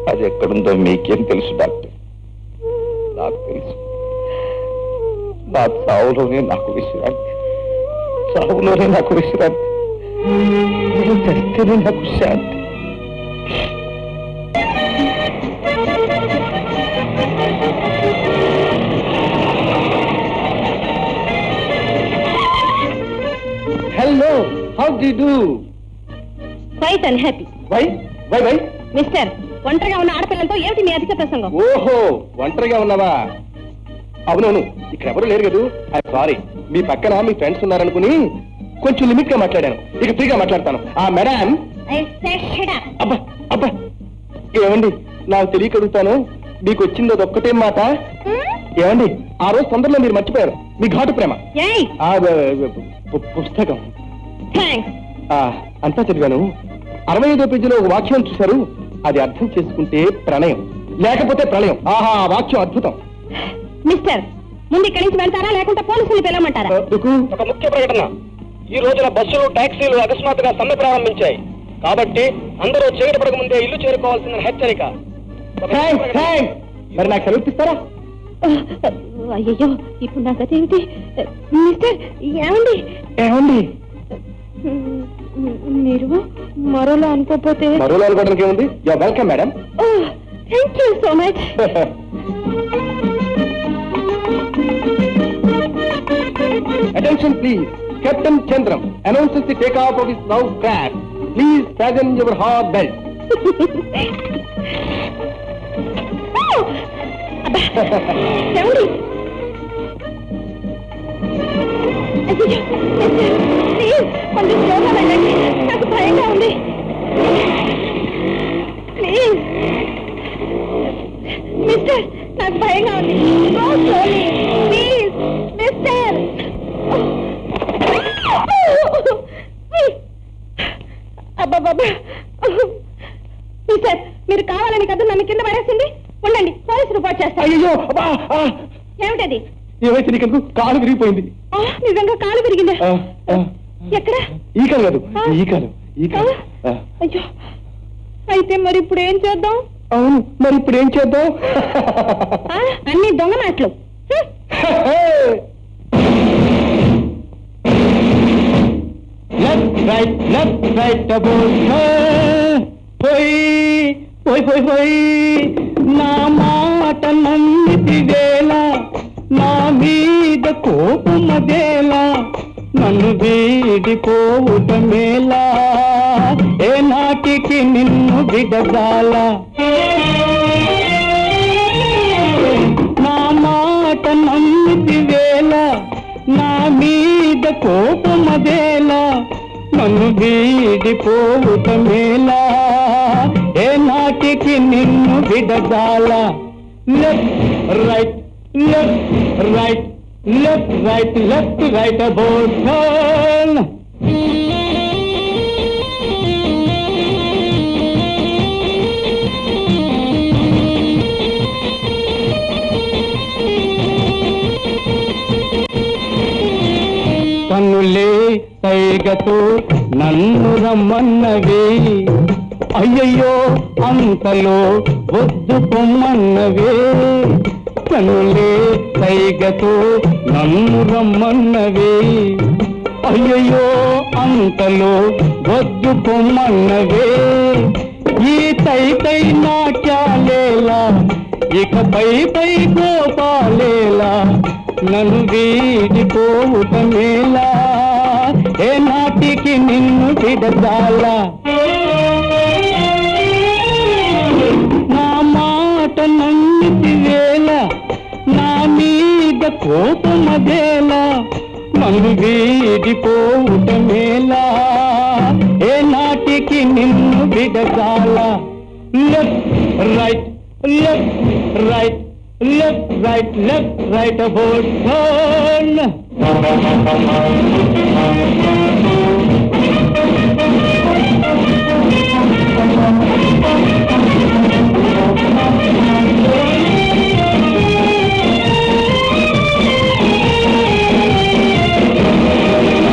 అది ఎక్కడుందో మీకేం తెలుసు డాక్టర్ నాకు తెలుసు నా చావులోనే నాకు విశ్రాంతి చావులోనే నాకు విశ్రాంతి నేను చస్తేనే నాకు శాంతి hello how d do quiet and happy why why why mister ఒంటరిగా ఉన్న ఆడపిల్లలతో ఏమిటి మీ అధిక ప్రసంగం ఓహో ఒంటరిగా ఉన్నావా అవునవును ఇక్కడ ఎవరు లేరు కదూ సారీ మీ పక్కన మీ ఫ్రెండ్స్ ఉన్నారనుకుని కొంచెం లిమిట్ గా మాట్లాడాను ఇక ఫ్రీగా మాట్లాడతాను ఆ మేడం అబ్బా అబ్బా ఏమండి నాకు తెలియక అడుగుతాను మీకు వచ్చింది అదొక్కటే మాట ఏమండి ఆ రోజు తొందరలో మీరు మర్చిపోయారు మీ ఘాటు ప్రేమ ఏయ్ ఆ వ- పు- పుస్తకం థ్యాంక్స్ ఆ, అంతా చదివాను అరవై ఐదో పేజీలో ఒక వాక్యం చూశారు అది అర్థం చేసుకుంటే ప్రణయం లేకపోతే ప్రళయం ఆహా ఆ వాక్యం అద్భుతం మిస్టర్ ముందు ఇక్కడి నుంచి వెళ్తారా లేకుంటే పోలీసులు పిలవమంటారా ఒక ముఖ్య ప్రకటన ఈ రోజున బస్సులు టాక్సీలు అకస్మాత్తుగా సమ్మె ప్రారంభించాయి కాబట్టి అందరూ చీకటి పడక ముందే ఇల్లు చేరుకోవాల్సిన హెచ్చరిక ఒక ముఖ్య థ్యాంక్స్ ప్రకటన. థ్యాంక్స్ మరి నాకు సెలవు ఇస్తారా అయ్యో ఇప్పుడు నా గత ఏమిటి మిస్టర్ ఏమండి ఏమండి మీరు మరోలా అనుకోపోతే మరోలో అనుకోవడానికి ఏముంది yeah welcome madam thank you so much attention please captain Chandram announces the take off of his now crash please fasten your heart belt ఏమండి అయ్యో, ప్లీజ్ కొంచెం స్లోగా వెళ్ళండి నాకు భయంగా ఉంది ప్లీజ్ మిస్టర్ నాకు భయంగా ఉంది గో స్లోలీ ప్లీజ్ మిస్టర్ అబ్బాబాబా మిస్టర్ మీరు కావాలని కదా నన్ను కింద పడేసింది ఉండండి పోలీసు రిపోర్ట్ చేస్తాను అయ్యో అబ్బా ఆ, ఏమిటది ఏమైతే నీకు కాలు విరిగిపోయింది ఆ, నిజంగా కాలు విరిగిందా ఆ, ఆ. ఎక్కడ ఈ కాలు కాదు ఆ. ఈ కాలు ఈ కాలు ఆ. అయ్యో అయితే మరి ఇప్పుడు ఏం చేద్దాం అవును మరి ఇప్పుడు ఏం చేద్దాం ఆ, అన్ని దొంగ మాటలు హ్మ్. లెఫ్ట్ రైట్ లెఫ్ట్ రైట్ పోయి పోయి పోయి పోయి నా మాట నమ్మితి వేళ నా మీద కోపమదేలా నన్ను వీడిపోవుట మేలా ఏ నాటికి నిన్ను విడదాల నా మాట నమ్మితి వేళ నా మీద కోపమదేలా నన్ను వీడిపోవుట మేలా ఏ నాటికి నిన్ను విడదాల left right left right left right left right about కన్నులే సైగతో నన్ను రమ్మన్నవి అయ్యయ్యో అంతలో వద్దు పొమ్మన్నవే కన్నులే సైగతో నన్ను రమ్మన్నవి అయ్యయ్యో అంతలో వద్దు పొమ్మన్నవే ఈ తై తై నాట్యాలేలా ఇక పై పై గోపాలేలా నన్ను వీడిపోవుట మేలా ఏ నాటికి నిన్ను విడదాల నా మాట నమ్మితి వేళ నా మీద కోపమదేలా నన్ను వీడిపోవుట మేలా ఏ నాటికి నిన్ను విడదాల left right left right left right left right about turn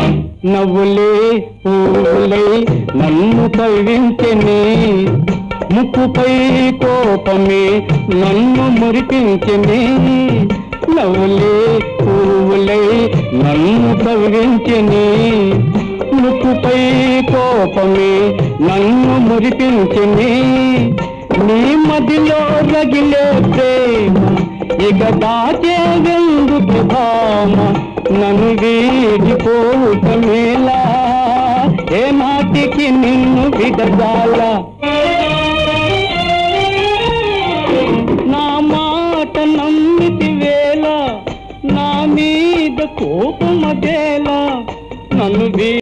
నవ్వులే పూలే నన్ను కవించని ముక్కుపై కోపమే నన్ను మురిపించని నవ్వులే పువ్వులై నన్ను కవిగించని ముక్కుపై కోపమే నన్ను మురిపించని నీ మదిలో రగిలే ప్రేమ ఇక దాచేందుకు భామ నన్ను వీడిపోవటమేలా ఏ నాటికి నిన్ను విడదాల నా మాట నమ్మితి వేళ నా మీద కోపమదేలా నన్ను వీ